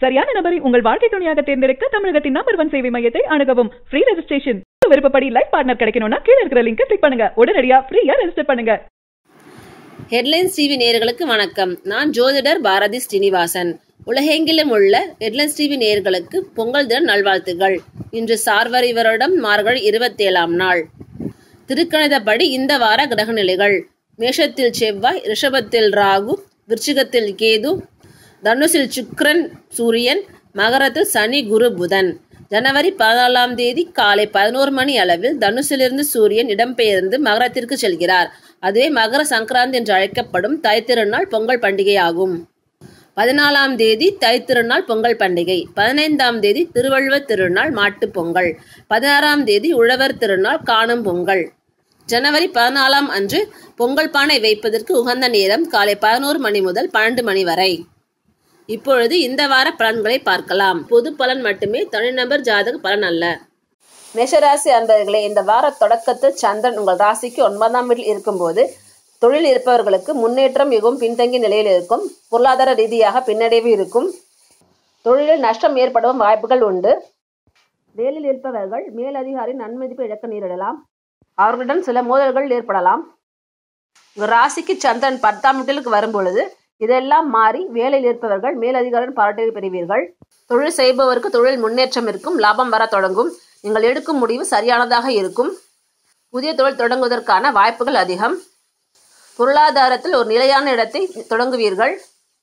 சரியான நபரை உங்கள் வாழ்க்கை துணையாக தேர்ந்தெடுக்க தமிழகத்தின் நம்பர் ஒன் சேவை மையத்தை அணுகவும் ஃப்ரீ ரெஜிஸ்ட்ரேஷன் விருப்பப்படி லைஃப் பார்ட்னர் கிடைக்கணும்னா கீழ இருக்கிற லிங்கை கிளிக் பண்ணுங்க உடனடியா ஃப்ரீயா ரெஜிஸ்டர் பண்ணுங்க ஹெட்லைன்ஸ் டிவி நேயர்களுக்கு வணக்கம் நான் ஜோதிடர் பாரதி ஸ்ரீனிவாசன் உலகெங்கிலும் உள்ள ஹெட்லைன்ஸ் டிவி நேயர்களுக்கு பொங்கல் தின நல்வாழ்த்துகள் இன்று சார்வரி வருடம் மார்கழி இருபத்தேழாம் நாள் திருக்கணிதப்படி இந்த வார கிரக நிலைகள் மேஷத்தில் செவ்வாய் ரிஷபத்தில் ராகு விருச்சிகத்தில் கேது தனுசில் சுக்கிரன் சூரியன் மகரத்தில் சனி குரு புதன் ஜனவரி பதினாலாம் தேதி காலை பதினோரு மணி அளவில் தனுசிலிருந்து சூரியன் இடம்பெயர்ந்து மகரத்திற்கு செல்கிறார் அதுவே மகர சங்கராந்தி என்று அழைக்கப்படும் தைத்திருநாள் பொங்கல் பண்டிகையாகும் பதினாலாம் தேதி தைத்திருநாள் பொங்கல் பண்டிகை பதினைந்தாம் தேதி திருவள்ளுவர் திருநாள் மாட்டுப் பொங்கல் பதினாறாம் தேதி உழவர் திருநாள் காணும் பொங்கல் ஜனவரி பதினாலாம் அன்று பொங்கல் பானை வைப்பதற்கு உகந்த நேரம் காலை பதினோரு மணி முதல் பன்னெண்டு மணி வரை இப்பொழுது இந்த வார பலன்களை பார்க்கலாம் பொது பலன் மட்டுமே தனிநபர் ஜாதக பலன் அல்ல மேஷராசி அன்பர்களே இந்த வார தொடக்கத்தில் சந்திரன் உங்கள் ராசிக்கு ஒன்பதாம் வீட்டில் இருக்கும்போது தொழில் இருப்பவர்களுக்கு முன்னேற்றம் மிகவும் பின்தங்கிய நிலையில் இருக்கும் பொருளாதார ரீதியாக பின்னடைவு இருக்கும் தொழிலில் நஷ்டம் ஏற்படவும் வாய்ப்புகள் உண்டு வேலையில் இருப்பவர்கள் மேலதிகாரி நன்மதிப்பு இழக்க நேரிடலாம் அவர்களிடம் சில மோதல்கள் ஏற்படலாம் உங்கள் ராசிக்கு சந்திரன் பத்தாம் வீட்டிற்கு வரும் பொழுது இதெல்லாம் மாறி வேலையில் இருப்பவர்கள் மேலதிகாரின் பாராட்டுகளை பெறுவீர்கள் தொழில் செய்பவருக்கு தொழில் முன்னேற்றம் இருக்கும் லாபம் வர தொடங்கும் நீங்கள் எடுக்கும் முடிவு சரியானதாக இருக்கும் புதிய தொழில் தொடங்குவதற்கான வாய்ப்புகள் அதிகம் பொருளாதாரத்தில் ஒரு நிலையான இடத்தை தொடங்குவீர்கள்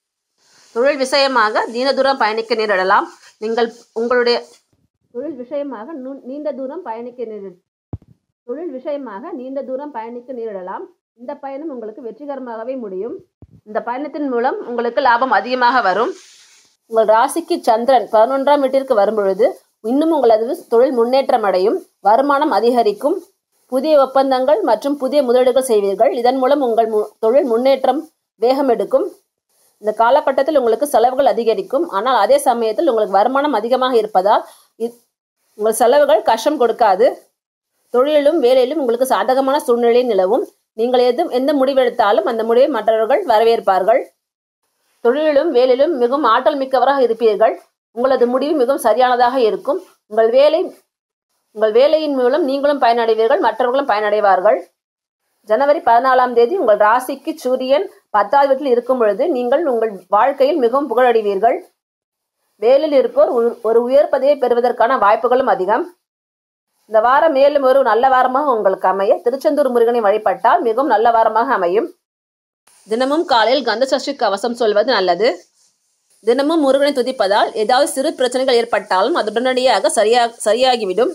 தொழில் விஷயமாக நீண்ட தூரம் பயணிக்க நேரிடலாம் நீங்கள் உங்களுடைய தொழில் விஷயமாக நு- நீண்ட தூரம் பயணிக்க நேரி தொழில் விஷயமாக நீண்ட தூரம் பயணிக்க நேரிடலாம் இந்த பயணம் உங்களுக்கு வெற்றிகரமாகவே முடியும் இந்த பயணத்தின் மூலம் உங்களுக்கு லாபம் அதிகமாக வரும் உங்கள் ராசிக்கு சந்திரன் பதினொன்றாம் வீட்டிற்கு வரும்பொழுது இன்னும் உங்களது தொழில் முன்னேற்றம் அடையும் வருமானம் அதிகரிக்கும் புதிய ஒப்பந்தங்கள் மற்றும் புதிய முதலீடுகள் செய்வீர்கள் இதன் மூலம் உங்கள் மு- தொழில் முன்னேற்றம் வேகம் எடுக்கும் இந்த காலகட்டத்தில் உங்களுக்கு செலவுகள் அதிகரிக்கும் ஆனால் அதே சமயத்தில் உங்களுக்கு வருமானம் அதிகமாக இருப்பதால் இ- உங்கள் செலவுகள் கஷ்டம் கொடுக்காது தொழிலிலும் வேலையிலும் உங்களுக்கு சாதகமான சூழ்நிலை நிலவும் நீங்கள் எதுவும் எந்த முடிவெடுத்தாலும் அந்த முடிவை மற்றவர்கள் வரவேற்பார்கள் தொழிலிலும் வேலையிலும் மிகவும் ஆற்றல் மிக்கவராக இருப்பீர்கள் உங்களது முடிவு மிகவும் சரியானதாக இருக்கும் உங்கள் வேலை உங்கள் வேலையின் மூலம் நீங்களும் பயனடைவீர்கள் மற்றவர்களும் பயனடைவார்கள் ஜனவரி பதினாலாம் தேதி உங்கள் ராசிக்கு சூரியன் பத்தாவது வீட்டில் இருக்கும் பொழுது நீங்கள் உங்கள் வாழ்க்கையில் மிகவும் புகழடைவீர்கள் வேலையில் இருப்போர் ஒரு- ஒரு உயர் பதவியை பெறுவதற்கான வாய்ப்புகளும் அதிகம் இந்த வாரம் மேலும் ஒரு நல்ல வாரமாக உங்களுக்கு அமைய திருச்செந்தூர் முருகனை வழிபட்டால் மிகவும் நல்ல வாரமாக அமையும் தினமும் காலையில் கந்த சஷ்டி கவசம் சொல்வது நல்லது தினமும் முருகனை துதிப்பதால் ஏதாவது சிறு பிரச்சனைகள் ஏற்பட்டாலும் அது உடனடியாக சரியா சரியாகிவிடும்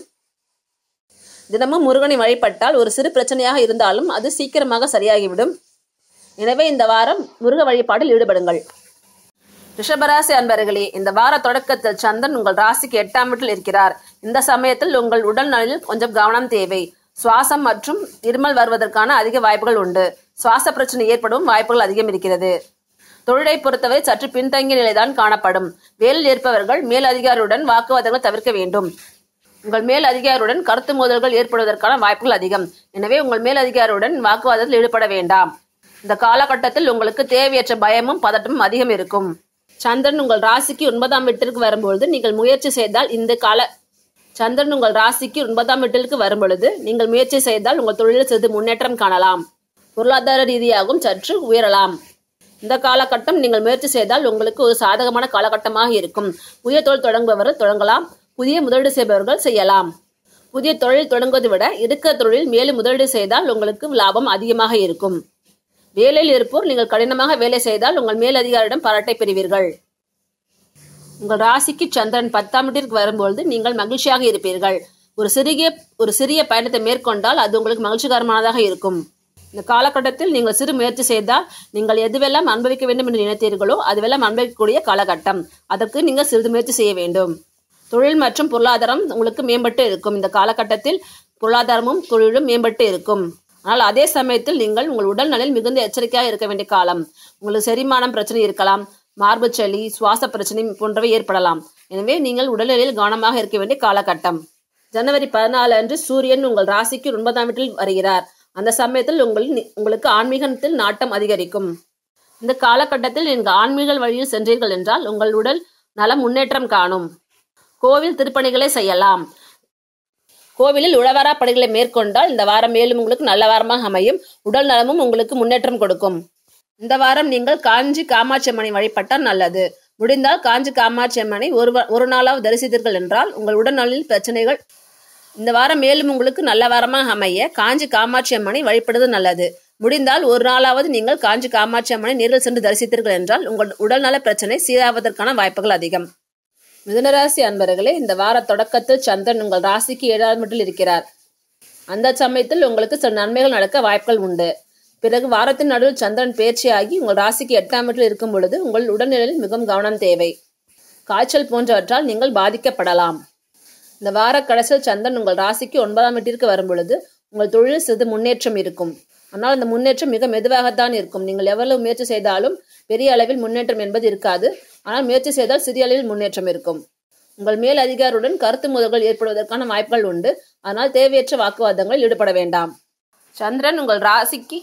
தினமும் முருகனை வழிபட்டால் ஒரு சிறு பிரச்சனையாக இருந்தாலும் அது சீக்கிரமாக சரியாகிவிடும் எனவே இந்த வாரம் முருக வழிபாட்டில் ஈடுபடுங்கள் ரிஷபராசி அன்பர்களே இந்த வார தொடக்கத்தில் சந்திரன் உங்கள் ராசிக்கு எட்டாம் வீட்டில் இருக்கிறார் இந்த சமயத்தில் உங்கள் உடல் நலில் கொஞ்சம் கவனம் தேவை சுவாசம் மற்றும் இருமல் வருவதற்கான அதிக வாய்ப்புகள் உண்டு சுவாச பிரச்சனை ஏற்படும் வாய்ப்புகள் அதிகம் இருக்கிறது தொழிலை பொறுத்தவரை சற்று பின்தங்கிய நிலைதான் காணப்படும் வேலையில் இருப்பவர்கள் மேல் அதிகாரியுடன் வாக்குவாதங்களை தவிர்க்க வேண்டும் உங்கள் மேல் அதிகாரியுடன் கருத்து மோதல்கள் ஏற்படுவதற்கான வாய்ப்புகள் அதிகம் எனவே உங்கள் மேல் அதிகாரியுடன் வாக்குவாதத்தில் ஈடுபட வேண்டாம் இந்த காலகட்டத்தில் உங்களுக்கு தேவையற்ற பயமும் பதட்டமும் அதிகம் இருக்கும் சந்திரன் உங்கள் ராசிக்கு ஒன்பதாம் வீட்டிற்கு வரும்பொழுது நீங்கள் முயற்சி செய்தால் இந்த கால சந்திரன் உங்கள் ராசிக்கு ஒன்பதாம் வீட்டிற்கு வரும்பொழுது நீங்கள் முயற்சி செய்தால் உங்கள் தொழிலில் சிறிது முன்னேற்றம் காணலாம் பொருளாதார ரீதியாகவும் சற்று உயரலாம் இந்த காலகட்டம் நீங்கள் முயற்சி செய்தால் உங்களுக்கு ஒரு சாதகமான காலகட்டமாக இருக்கும் புதிய தொழில் தொடங்குபவர்கள் தொடங்கலாம் புதிய முதலீடு செய்பவர்கள் செய்யலாம் புதிய தொழில் தொடங்குவதை விட இருக்கிற தொழிலில் மேலும் முதலீடு செய்தால் உங்களுக்கு லாபம் அதிகமாக இருக்கும் வேலையில் இருப்போர் நீங்கள் கடினமாக வேலை செய்தால் உங்கள் மேலதிகாரியிடம் பாராட்டை பெறுவீர்கள் உங்கள் ராசிக்கு சந்திரன் பத்தாம் வீட்டிற்கு வரும்பொழுது நீங்கள் மகிழ்ச்சியாக இருப்பீர்கள் ஒரு சிறிய ஒரு சிறிய பயணத்தை மேற்கொண்டால் அது உங்களுக்கு மகிழ்ச்சிகரமானதாக இருக்கும் இந்த காலகட்டத்தில் நீங்கள் சிறு முயற்சி செய்தால் நீங்கள் எதுவெல்லாம் அனுபவிக்க வேண்டும் என்று நினைத்தீர்களோ அதுவெல்லாம் அனுபவிக்கக்கூடிய காலகட்டம் அதற்கு நீங்கள் சிறிது முயற்சி செய்ய வேண்டும் தொழில் மற்றும் பொருளாதாரம் உங்களுக்கு மேம்பட்டு இருக்கும் இந்த காலகட்டத்தில் பொருளாதாரமும் தொழிலும் மேம்பட்டு இருக்கும் ஆனால் அதே சமயத்தில் நீங்கள் உங்கள் உடல் நலில் மிகுந்த எச்சரிக்கையாக இருக்க வேண்டிய காலம் உங்களுக்கு செரிமானம் பிரச்சனை இருக்கலாம் மார்பு சளி சுவாச பிரச்சனை போன்றவை ஏற்படலாம் எனவே நீங்கள் உடல்நிலையில் கவனமாக இருக்க வேண்டிய காலகட்டம் ஜனவரி பதினாலு அன்று சூரியன் உங்கள் ராசிக்கு ஒன்பதாம் வீட்டில் வருகிறார் அந்த சமயத்தில் உங்கள் உங்களுக்கு ஆன்மீகத்தில் நாட்டம் அதிகரிக்கும் இந்த காலகட்டத்தில் நீங்கள் ஆன்மீக வழியில் சென்றீர்கள் என்றால் உங்கள் உடல் நலம் முன்னேற்றம் காணும் கோவில் திருப்பணிகளை செய்யலாம் கோவிலில் உழவாரா பணிகளை மேற்கொண்டால் இந்த வாரம் மேலும் உங்களுக்கு நல்ல வாரமாக அமையும் உடல் நலமும் உங்களுக்கு முன்னேற்றம் கொடுக்கும் இந்த வாரம் நீங்கள் காஞ்சி காமாட்சி அம்மனை வழிபட்டால் நல்லது முடிந்தால் காஞ்சி காமாட்சி அம்மனை ஒரு வ- ஒரு நாளாவது தரிசித்தீர்கள் என்றால் உங்கள் உடல்நலில் பிரச்சனைகள் இந்த வாரம் மேலும் உங்களுக்கு நல்ல வாரமாக அமைய காஞ்சி காமாட்சி அம்மனை வழிபடுவது நல்லது முடிந்தால் ஒரு நாளாவது நீங்கள் காஞ்சி காமாட்சி அம்மனை நேரில் சென்று தரிசித்தீர்கள் என்றால் உங்கள் உடல்நல பிரச்சனை சீராவதற்கான வாய்ப்புகள் அதிகம் மிதுனராசி அன்பர்களே இந்த வார தொடக்கத்தில் சந்திரன் உங்கள் ராசிக்கு ஏழாவது வீட்டில் இருக்கிறார் அந்த சமயத்தில் உங்களுக்கு சில நன்மைகள் நடக்க வாய்ப்புகள் உண்டு பிறகு வாரத்தின் நடுவில் சந்திரன் பேர்ச்சியாகி உங்கள் ராசிக்கு எட்டாம் வீட்டில் இருக்கும் பொழுது உங்கள் உடல்நிலையில் மிகவும் கவனம் தேவை காய்ச்சல் போன்றவற்றால் நீங்கள் பாதிக்கப்படலாம் இந்த வார கடைசியில் சந்திரன் உங்கள் ராசிக்கு ஒன்பதாம் வீட்டிற்கு வரும் பொழுது உங்கள் தொழில் சிறிது முன்னேற்றம் இருக்கும் ஆனால் அந்த முன்னேற்றம் மிக மெதுவாகத்தான் இருக்கும் நீங்கள் எவ்வளவு முயற்சி செய்தாலும் பெரிய அளவில் முன்னேற்றம் என்பது இருக்காது ஆனால் முயற்சி செய்தால் சிறிய அளவில் முன்னேற்றம் இருக்கும் உங்கள் மேல் அதிகாரியுடன் கருத்து மோதல்கள் ஏற்படுவதற்கான வாய்ப்புகள் உண்டு ஆனால் தேவையற்ற வாக்குவாதங்களில் ஈடுபட வேண்டாம் சந்திரன் உங்கள் ராசிக்கு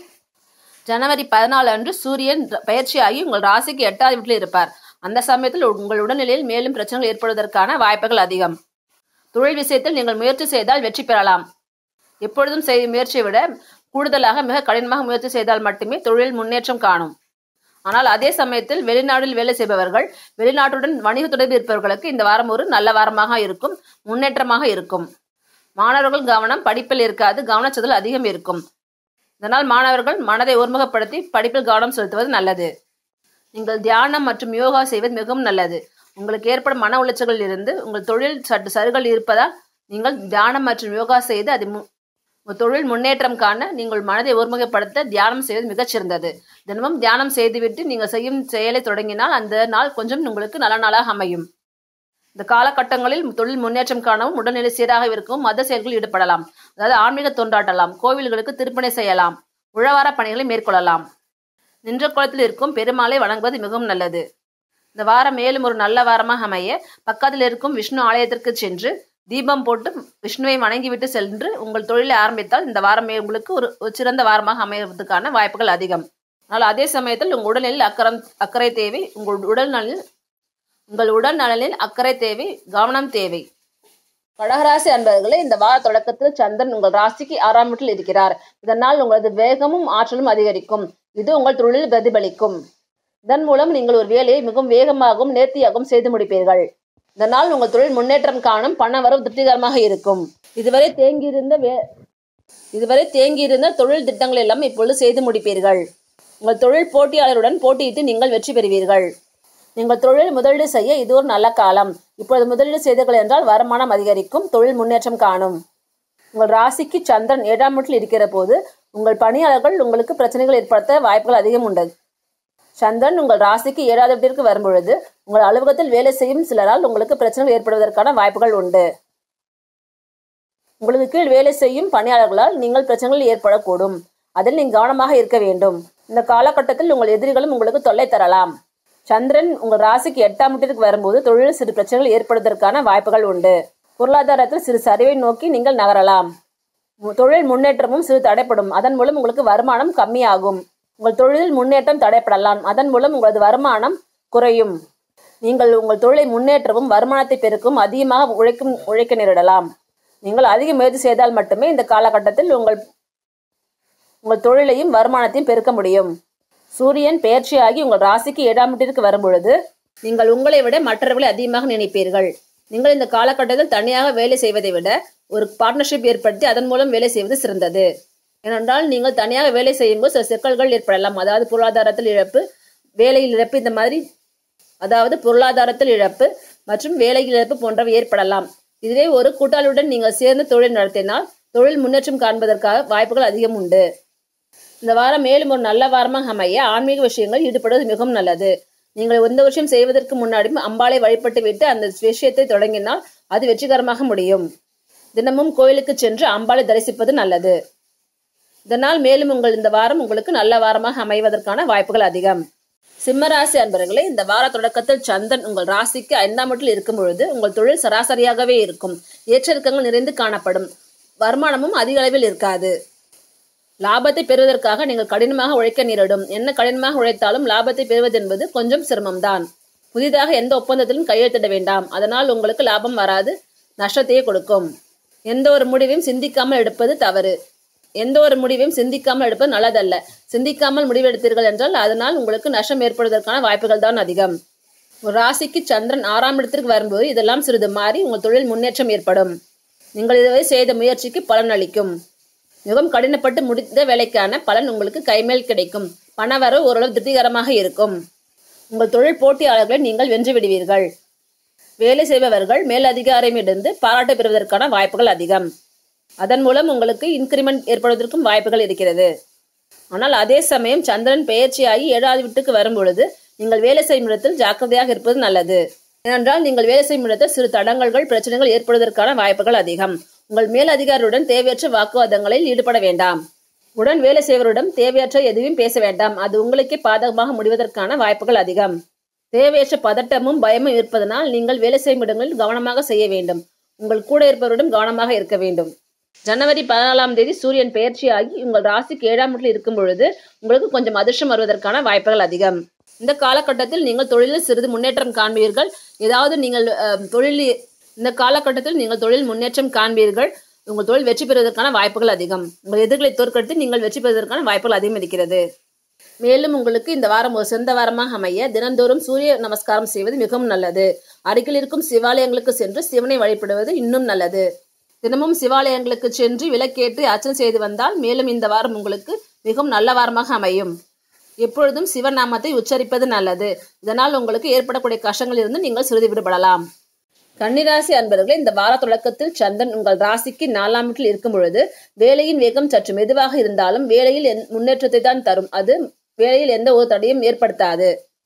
ஜனவரி பதினாலு அன்று சூரியன் ர- பயிற்சியாகி உங்கள் ராசிக்கு எட்டாவது வீட்டில் இருப்பார் அந்த சமயத்தில் உங்கள் உடல்நிலையில் மேலும் பிரச்சனைகள் ஏற்படுவதற்கான வாய்ப்புகள் அதிகம் தொழில் விஷயத்தில் நீங்கள் முயற்சி செய்தால் வெற்றி பெறலாம் எப்பொழுதும் செய்யும் முயற்சியை விட கூடுதலாக மிக கடினமாக முயற்சி செய்தால் மட்டுமே தொழில் முன்னேற்றம் காணும் ஆனால் அதே சமயத்தில் வெளிநாட்டில் வேலை செய்பவர்கள் வெளிநாட்டுடன் வணிக தொடர்பு இருப்பவர்களுக்கு இந்த வாரம் ஒரு நல்ல வாரமாக இருக்கும் முன்னேற்றமாக இருக்கும் மாணவர்கள் கவனம் படிப்பில் இருக்காது கவனச்சிதல் அதிகம் இருக்கும் இதனால் மாணவர்கள் மனதை ஒருமுகப்படுத்தி படிப்பில் கவனம் செலுத்துவது நல்லது நீங்கள் தியானம் மற்றும் யோகா செய்வது மிகவும் நல்லது உங்களுக்கு ஏற்படும் மன உளைச்சல்களில் இருந்து உங்கள் தொழில் சற்று சருகள் இருப்பதால் நீங்கள் தியானம் மற்றும் யோகா செய்து அது மு- உங்கள் தொழில் முன்னேற்றம் காண நீங்கள் மனதை ஒருமுகப்படுத்த தியானம் செய்வது மிகச் சிறந்தது தினமும் தியானம் செய்துவிட்டு நீங்கள் செய்யும் செயலை தொடங்கினால் அந்த நாள் கொஞ்சம் உங்களுக்கு நல்ல நாளாக அமையும் இந்த காலகட்டங்களில் தொழில் முன்னேற்றம் காணவும் உடல்நிலை சீராக இருக்கவும் மத செயல்களில் ஈடுபடலாம் அதாவது ஆன்மீக தொண்டாட்டலாம் கோவில்களுக்கு திருப்பணி செய்யலாம் உழவார பணிகளை மேற்கொள்ளலாம் நின்ற குளத்தில் இருக்கும் பெருமாளை வணங்குவது மிகவும் நல்லது இந்த வாரம் மேலும் ஒரு நல்ல வாரமாக அமைய பக்கத்தில் இருக்கும் விஷ்ணு ஆலயத்திற்கு சென்று தீபம் போட்டு விஷ்ணுவை வணங்கிவிட்டு சென்று உங்கள் தொழிலை ஆரம்பித்தால் இந்த வாரம் மே- உங்களுக்கு ஒரு ஒரு சிறந்த வாரமாக அமைவதற்கான வாய்ப்புகள் அதிகம் ஆனால் அதே சமயத்தில் உங்கள் உடல்நிலையில் அக்கறம் அக்கறை தேவை உங்கள் உடல் நலில் உங்கள் உடல் நலனில் அக்கறை தேவை கவனம் தேவை கடகராசி அன்பர்களே இந்த வார தொடக்கத்தில் சந்திரன் உங்கள் ராசிக்கு ஆறாம் வீட்டில் இருக்கிறார் இதனால் உங்களது வேகமும் ஆற்றலும் அதிகரிக்கும் இது உங்கள் தொழிலில் பிரதிபலிக்கும் இதன் மூலம் நீங்கள் ஒரு வேலையை மிகவும் வேகமாகவும் நேர்த்தியாகவும் செய்து முடிப்பீர்கள் இதனால் உங்கள் தொழில் முன்னேற்றம் காணும் பண வரவு திருப்திகரமாக இருக்கும் இதுவரை தேங்கியிருந்த வே இதுவரை தேங்கியிருந்த தொழில் திட்டங்கள் எல்லாம் இப்பொழுது செய்து முடிப்பீர்கள் உங்கள் தொழில் போட்டியாளருடன் போட்டியிட்டு நீங்கள் வெற்றி பெறுவீர்கள் நீங்கள் தொழில் முதலீடு செய்ய இது ஒரு நல்ல காலம் இப்பொழுது முதலீடு செய்தீர்கள் என்றால் வருமானம் அதிகரிக்கும் தொழில் முன்னேற்றம் காணும் உங்கள் ராசிக்கு சந்திரன் ஏழாம் வீட்டில் இருக்கிற போது உங்கள் பணியாளர்கள் உங்களுக்கு பிரச்சனைகள் ஏற்படுத்த வாய்ப்புகள் அதிகம் உண்டு சந்திரன் உங்கள் ராசிக்கு ஏழாவது வீட்டிற்கு வரும்பொழுது உங்கள் அலுவலகத்தில் வேலை செய்யும் சிலரால் உங்களுக்கு பிரச்சனைகள் ஏற்படுவதற்கான வாய்ப்புகள் உண்டு உங்களுக்கு கீழ் வேலை செய்யும் பணியாளர்களால் நீங்கள் பிரச்சனைகள் ஏற்படக்கூடும் அதில் நீங்கள் கவனமாக இருக்க வேண்டும் இந்த காலகட்டத்தில் உங்கள் எதிரிகளும் உங்களுக்கு தொல்லை தரலாம் சந்திரன் உங்கள் ராசிக்கு எட்டாம் வீட்டிற்கு வரும்போது தொழிலில் சிறு பிரச்சனைகள் ஏற்படுவதற்கான வாய்ப்புகள் உண்டு பொருளாதாரத்தில் சிறு சரிவை நோக்கி நீங்கள் நகரலாம் மு- தொழில் முன்னேற்றமும் சிறு தடைப்படும் அதன் மூலம் உங்களுக்கு வருமானம் கம்மியாகும் உங்கள் தொழிலில் முன்னேற்றம் தடைப்படலாம் அதன் மூலம் உங்களது வருமானம் குறையும் நீங்கள் உங்கள் தொழிலை முன்னேற்றவும் வருமானத்தை பெருக்கும் அதிகமாக உழைக்கும் உழைக்க நேரிடலாம் நீங்கள் அதிக முயற்சி செய்தால் மட்டுமே இந்த காலகட்டத்தில் உங்கள் உங்கள் தொழிலையும் வருமானத்தையும் பெருக்க முடியும் சூரியன் பெயர்ச்சியாகி உங்கள் ராசிக்கு ஏழாம் வீட்டிற்கு வரும்பொழுது நீங்கள் உங்களை விட மற்றவர்களை அதிகமாக நினைப்பீர்கள் நீங்கள் இந்த காலகட்டத்தில் தனியாக வேலை செய்வதை விட ஒரு பார்ட்னர்ஷிப் ஏற்படுத்தி அதன் மூலம் வேலை செய்வது சிறந்தது ஏனென்றால் நீங்கள் தனியாக வேலை செய்யும்போது சில சிக்கல்கள் ஏற்படலாம் அதாவது பொருளாதாரத்தில் இழப்பு வேலையில் இழப்பு இந்த மாதிரி அதாவது பொருளாதாரத்தில் இழப்பு மற்றும் வேலையில் இழப்பு போன்றவை ஏற்படலாம் இதுவே ஒரு கூட்டாளியுடன் நீங்கள் சேர்ந்து தொழில் நடத்தினால் தொழில் முன்னேற்றம் காண்பதற்காக வாய்ப்புகள் அதிகம் உண்டு இந்த வாரம் மேலும் ஒரு நல்ல வாரமாக அமைய ஆன்மீக விஷயங்கள் ஈடுபடுவது மிகவும் நல்லது நீங்கள் எந்த விஷயம் செய்வதற்கு முன்னாடியும் அம்பாளை வழிபட்டு விட்டு அந்த விஷயத்தை தொடங்கினால் அது வெற்றிகரமாக முடியும் தினமும் கோயிலுக்கு சென்று அம்பாளை தரிசிப்பது நல்லது இதனால் மேலும் உங்கள் இந்த வாரம் உங்களுக்கு நல்ல வாரமாக அமைவதற்கான வாய்ப்புகள் அதிகம் சிம்மராசி அன்பர்களே இந்த வார தொடக்கத்தில் சந்திரன் உங்கள் ராசிக்கு ஐந்தாம் வீட்டில் இருக்கும் பொழுது உங்கள் தொழில் சராசரியாகவே இருக்கும் ஏற்றிறக்கங்கள் நிறைந்து காணப்படும் வருமானமும் அதிக அளவில் இருக்காது லாபத்தை பெறுவதற்காக நீங்கள் கடினமாக உழைக்க நேரிடும் என்ன கடினமாக உழைத்தாலும் லாபத்தை பெறுவது என்பது கொஞ்சம் சிரமம்தான் புதிதாக எந்த ஒப்பந்தத்திலும் கையெழுத்திட வேண்டாம் அதனால் உங்களுக்கு லாபம் வராது நஷ்டத்தையே கொடுக்கும் எந்த ஒரு முடிவையும் சிந்திக்காமல் எடுப்பது தவறு எந்த ஒரு முடிவையும் சிந்திக்காமல் எடுப்பது நல்லதல்ல சிந்திக்காமல் முடிவெடுத்தீர்கள் என்றால் அதனால் உங்களுக்கு நஷ்டம் ஏற்படுவதற்கான வாய்ப்புகள் தான் அதிகம் ஒரு ராசிக்கு சந்திரன் ஆறாம் இடத்திற்கு வரும்போது இதெல்லாம் சிறிது மாறி உங்கள் தொழில் முன்னேற்றம் ஏற்படும் நீங்கள் இதுவரை செய்த முயற்சிக்கு பலன் அளிக்கும் மிகவும் கடினப்பட்டு முடித்த வேலைக்கான பலன் உங்களுக்கு கைமேல் கிடைக்கும் பணவரவு ஓரளவு திருப்திகரமாக இருக்கும் உங்கள் தொழில் போட்டியாளர்களை நீங்கள் வென்று விடுவீர்கள் வேலை செய்பவர்கள் மேலதிகாரியிடமிருந்து பாராட்டு பெறுவதற்கான வாய்ப்புகள் அதிகம் அதன் மூலம் உங்களுக்கு இன்கிரிமெண்ட் ஏற்படுவதற்கும் வாய்ப்புகள் இருக்கிறது ஆனால் அதே சமயம் சந்திரன் பெயர்ச்சியாகி ஏழாவது வீட்டுக்கு வரும் பொழுது நீங்கள் வேலை செய்யும் இடத்தில் ஜாக்கிரதையாக இருப்பது நல்லது ஏனென்றால் நீங்கள் வேலை செய்யும் இடத்தில் சிறு தடங்கல்கள் பிரச்சனைகள் ஏற்படுவதற்கான வாய்ப்புகள் அதிகம் உங்கள் மேல் அதிகாரியுடன் தேவையற்ற வாக்குவாதங்களில் ஈடுபட வேண்டாம் உடன் வேலை செய்வரிடம் தேவையற்ற எதுவும் பேச வேண்டாம் அது உங்களுக்கே பாதகமாக முடிவதற்கான வாய்ப்புகள் அதிகம் தேவையற்ற பதட்டமும் பயமும் இருப்பதனால் நீங்கள் வேலை செய்யும் இடங்களில் கவனமாக செய்ய வேண்டும் உங்கள் கூட இருப்பவரிடம் கவனமாக இருக்க வேண்டும் ஜனவரி பதினாலாம் தேதி சூரியன் பெயர்ச்சியாகி உங்கள் ராசிக்கு ஏழாம் வீட்டில் இருக்கும் பொழுது உங்களுக்கு கொஞ்சம் அதிர்ஷ்டம் வருவதற்கான வாய்ப்புகள் அதிகம் இந்த காலகட்டத்தில் நீங்கள் தொழிலில் சிறிது முன்னேற்றம் காண்பீர்கள் ஏதாவது நீங்கள் அஹ், தொழிலில் இந்த காலகட்டத்தில் நீங்கள் தொழில் முன்னேற்றம் காண்பீர்கள் உங்கள் தொழில் வெற்றி பெறுவதற்கான வாய்ப்புகள் அதிகம் உங்கள் எதிர்களை தோற்கடித்து நீங்கள் வெற்றி பெறுவதற்கான வாய்ப்புகள் அதிகம் இருக்கிறது மேலும் உங்களுக்கு இந்த வாரம் ஒரு சிறந்த வாரமாக அமைய தினந்தோறும் சூரிய நமஸ்காரம் செய்வது மிகவும் நல்லது அருகில் இருக்கும் சிவாலயங்களுக்கு சென்று சிவனை வழிபடுவது இன்னும் நல்லது தினமும் சிவாலயங்களுக்கு சென்று விளக்கேற்றி அர்ச்சனை செய்து வந்தால் மேலும் இந்த வாரம் உங்களுக்கு மிகவும் நல்ல வாரமாக அமையும் எப்பொழுதும் சிவநாமத்தை உச்சரிப்பது நல்லது இதனால் உங்களுக்கு ஏற்படக்கூடிய கஷ்டங்களிலிருந்து நீங்கள் சிறிது விடுபடலாம் கன்னிராசி அன்பர்களே இந்த வார தொடக்கத்தில் சந்திரன் உங்கள் ராசிக்கு நாலாம் வீட்டில் இருக்கும் பொழுது வேலையின் வேகம் சற்று மெதுவாக இருந்தாலும் வேலையில் எந்- முன்னேற்றத்தை தான் தரும் அது வேலையில் எந்த ஒரு தடையும் ஏற்படுத்தாது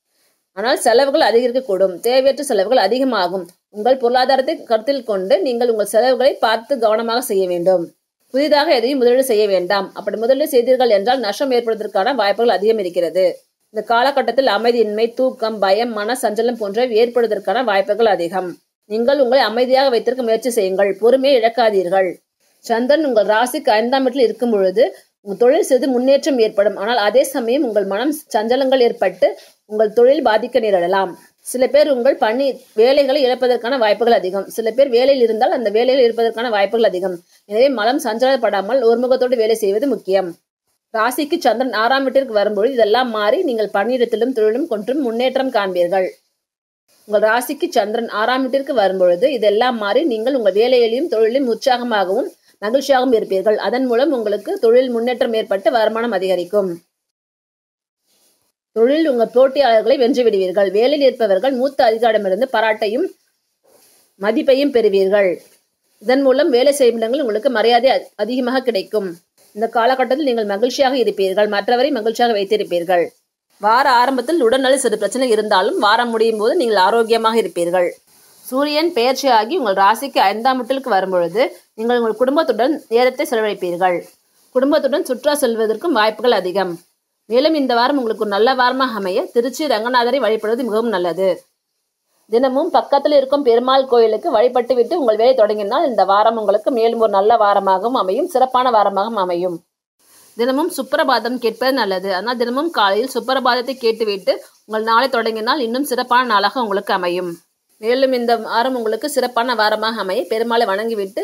ஆனால் செலவுகள் அதிகரிக்கக்கூடும் தேவையற்ற செலவுகள் அதிகமாகும் உங்கள் பொருளாதாரத்தை கருத்தில் கொண்டு நீங்கள் உங்கள் செலவுகளை பார்த்து கவனமாக செய்ய வேண்டும் புதிதாக எதையும் முதலீடு செய்ய வேண்டாம் அப்படி முதலீடு செய்தீர்கள் என்றால் நஷ்டம் ஏற்படுவதற்கான வாய்ப்புகள் அதிகம் இருக்கிறது இந்த காலகட்டத்தில் அமைதியின்மை தூக்கம் பயம் மன சஞ்சலம் போன்றவை ஏற்படுவதற்கான வாய்ப்புகள் அதிகம் நீங்கள் உங்களை அமைதியாக வைத்திருக்க முயற்சி செய்யுங்கள் பொறுமையை இழக்காதீர்கள் சந்திரன் உங்கள் ராசிக்கு ஐந்தாம் வீட்டில் இருக்கும் பொழுது உங்கள் தொழில் சிறிது முன்னேற்றம் ஏற்படும் ஆனால் அதே சமயம் உங்கள் மனம் சஞ்சலங்கள் ஏற்பட்டு உங்கள் தொழில் பாதிக்க நேரிடலாம் சில பேர் உங்கள் பணி வேலைகளை இழப்பதற்கான வாய்ப்புகள் அதிகம் சில பேர் வேலையில் இருந்தால் அந்த வேலையில் இருப்பதற்கான வாய்ப்புகள் அதிகம் எனவே மனம் சஞ்சலப்படாமல் ஒருமுகத்தோடு வேலை செய்வது முக்கியம் ராசிக்கு சந்திரன் ஆறாம் வீட்டிற்கு வரும்பொழுது இதெல்லாம் மாறி நீங்கள் பணியிடத்திலும் தொழிலும் கொன்றும் முன்னேற்றம் காண்பீர்கள் உங்கள் ராசிக்கு சந்திரன் ஆறாம் வீட்டிற்கு வரும்பொழுது இதெல்லாம் மாறி நீங்கள் உங்கள் வேலையிலும் தொழிலும் உற்சாகமாகவும் மகிழ்ச்சியாகவும் இருப்பீர்கள் அதன் மூலம் உங்களுக்கு தொழில் முன்னேற்றம் ஏற்பட்டு வருமானம் அதிகரிக்கும் தொழில் உங்கள் போட்டியாளர்களை வென்று விடுவீர்கள் வேலையில் இருப்பவர்கள் மூத்த அதிகாரிடமிருந்து பாராட்டையும் மதிப்பையும் பெறுவீர்கள் இதன் மூலம் வேலை செய்யும் இடங்களில் உங்களுக்கு மரியாதை அ- அதிகமாக கிடைக்கும் இந்த காலகட்டத்தில் நீங்கள் மகிழ்ச்சியாக இருப்பீர்கள் மற்றவரை மகிழ்ச்சியாக வைத்திருப்பீர்கள் வார ஆரம்பத்தில் உடல்நல சிறு பிரச்சனை இருந்தாலும் வாரம் முடியும் போது நீங்கள் ஆரோக்கியமாக இருப்பீர்கள் சூரியன் பெயர்ச்சியாகி உங்கள் ராசிக்கு ஐந்தாம் வீட்டிற்கு வரும்பொழுது நீங்கள் உங்கள் குடும்பத்துடன் நேரத்தை செலவழிப்பீர்கள் குடும்பத்துடன் சுற்றுலா செல்வதற்கும் வாய்ப்புகள் அதிகம் மேலும் இந்த வாரம் உங்களுக்கு ஒரு நல்ல வாரமாக அமைய திருச்சி ரங்கநாதரை வழிபடுவது மிகவும் நல்லது தினமும் பக்கத்தில் இருக்கும் பெருமாள் கோயிலுக்கு வழிபட்டு விட்டு உங்கள் வேலை தொடங்கினால் இந்த வாரம் உங்களுக்கு மேலும் ஒரு நல்ல வாரமாகவும் அமையும் சிறப்பான வாரமாகவும் அமையும் தினமும் சுப்பிரபாதம் கேட்பது நல்லது ஆனால் தினமும் காலையில் சுப்பிரபாதத்தை கேட்டுவிட்டு உங்கள் நாளை தொடங்கினால் இன்னும் சிறப்பான நாளாக உங்களுக்கு அமையும் மேலும் இந்த வாரம் உங்களுக்கு சிறப்பான வாரமாக அமைய பெருமாளை வணங்கிவிட்டு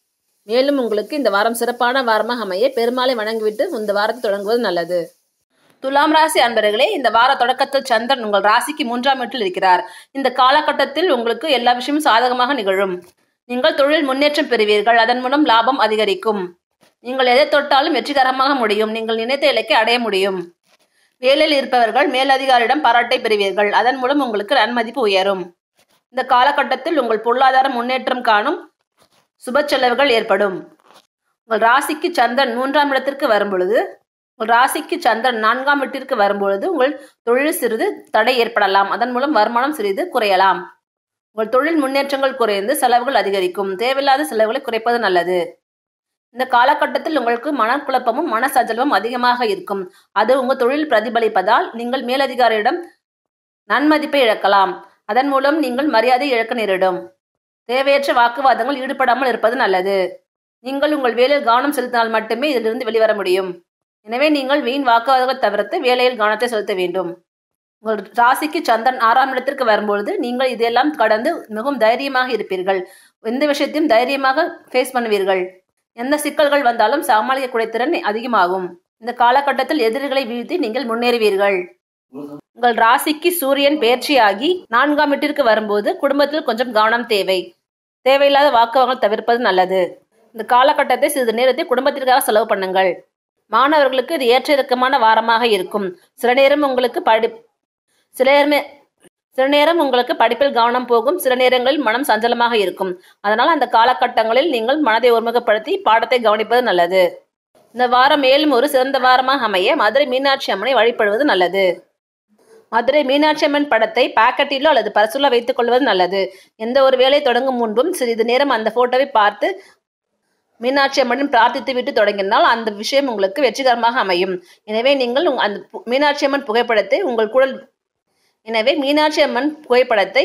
மேலும் உங்களுக்கு இந்த வாரம் சிறப்பான வாரமாக அமைய பெருமாளை வணங்கிவிட்டு இந்த வாரத்தை தொடங்குவது நல்லது துலாம் ராசி அன்பர்களே இந்த வார தொடக்கத்தில் சந்திரன் உங்கள் ராசிக்கு மூன்றாம் வீட்டில் இருக்கிறார் இந்த காலகட்டத்தில் உங்களுக்கு எல்லா விஷயமும் சாதகமாக நிகழும் நீங்கள் தொழில் முன்னேற்றம் பெறுவீர்கள் அதன் மூலம் லாபம் அதிகரிக்கும் நீங்கள் எதை தொட்டாலும் வெற்றிகரமாக முடியும் நீங்கள் நினைத்த இலக்கை அடைய முடியும் வேலையில் இருப்பவர்கள் மேலதிகாரியிடம் பாராட்டை பெறுவீர்கள் அதன் மூலம் உங்களுக்கு நன்மதிப்பு உயரும் இந்த காலகட்டத்தில் உங்கள் பொருளாதார முன்னேற்றம் காணும் சுப செலவுகள் ஏற்படும் உங்கள் ராசிக்கு சந்திரன் மூன்றாம் இடத்திற்கு வரும் பொழுது உங்கள் ராசிக்கு சந்திரன் நான்காம் வீட்டிற்கு வரும்பொழுது உங்கள் தொழில் சிறிது தடை ஏற்படலாம் அதன் மூலம் வருமானம் சிறிது குறையலாம் உங்கள் தொழில் முன்னேற்றங்கள் குறைந்து செலவுகள் அதிகரிக்கும் தேவையில்லாத செலவுகளை குறைப்பது நல்லது இந்த காலகட்டத்தில் உங்களுக்கு மனக்குழப்பமும் மனசஞ்சலமும் அதிகமாக இருக்கும் அது உங்கள் தொழில் பிரதிபலிப்பதால் நீங்கள் மேலதிகாரியிடம் நன்மதிப்பை இழக்கலாம் அதன் மூலம் நீங்கள் மரியாதை இழக்க நேரிடும் தேவையற்ற வாக்குவாதங்கள் ஈடுபடாமல் இருப்பது நல்லது நீங்கள் உங்கள் வேலையில் கவனம் செலுத்தினால் மட்டுமே இதிலிருந்து வெளிவர முடியும் எனவே நீங்கள் வீண் வாக்குவாதங்கள் தவிர்த்து வேலையில் கவனத்தை செலுத்த வேண்டும் உங்கள் ராசிக்கு சந்திரன் ஆறாம் இடத்திற்கு வரும்பொழுது நீங்கள் இதெல்லாம் கடந்து மிகவும் தைரியமாக இருப்பீர்கள் எந்த விஷயத்தையும் தைரியமாக ஃபேஸ் பண்ணுவீர்கள் எந்த சிக்கல்கள் வந்தாலும் சமாளிக்கக்கூடிய திறன் அதிகமாகும் இந்த காலகட்டத்தில் எதிரிகளை வீழ்த்தி நீங்கள் முன்னேறுவீர்கள் உங்கள் ராசிக்கு சூரியன் பயிற்சியாகி நான்காம் வீட்டிற்கு வரும்போது குடும்பத்தில் கொஞ்சம் கவனம் தேவை தேவையில்லாத வாக்குவாதங்கள் தவிர்ப்பது நல்லது இந்த காலகட்டத்தை சிறிது நேரத்தை குடும்பத்திற்காக செலவு பண்ணுங்கள் மாணவர்களுக்கு இது ஏற்ற இறக்கமான வாரமாக இருக்கும் சில நேரம் உங்களுக்கு படி சில நேரமே சில நேரம் உங்களுக்கு படிப்பில் கவனம் போகும் சில நேரங்களில் மனம் சஞ்சலமாக இருக்கும் அதனால் அந்த காலகட்டங்களில் நீங்கள் மனதை ஒருமுகப்படுத்தி பாடத்தை கவனிப்பது நல்லது இந்த வாரம் மேலும் ஒரு சிறந்த வாரமாக அமைய மதுரை மீனாட்சி அம்மனை வழிபடுவது நல்லது மதுரை மீனாட்சி அம்மன் படத்தை பாக்கெட்டிலோ அல்லது பரிசுல வைத்துக் கொள்வது நல்லது எந்த ஒரு வேலை தொடங்கும் முன்பும் சிறிது நேரம் அந்த போட்டோவை பார்த்து மீனாட்சி அம்மனின் பிரார்த்தித்து விட்டு தொடங்கினால் அந்த விஷயம் உங்களுக்கு வெற்றிகரமாக அமையும் எனவே நீங்கள் உங்க- அந்த பு- மீனாட்சி அம்மன் புகைப்படத்தை உங்கள் குழல் எனவே மீனாட்சி அம்மன் புகைப்படத்தை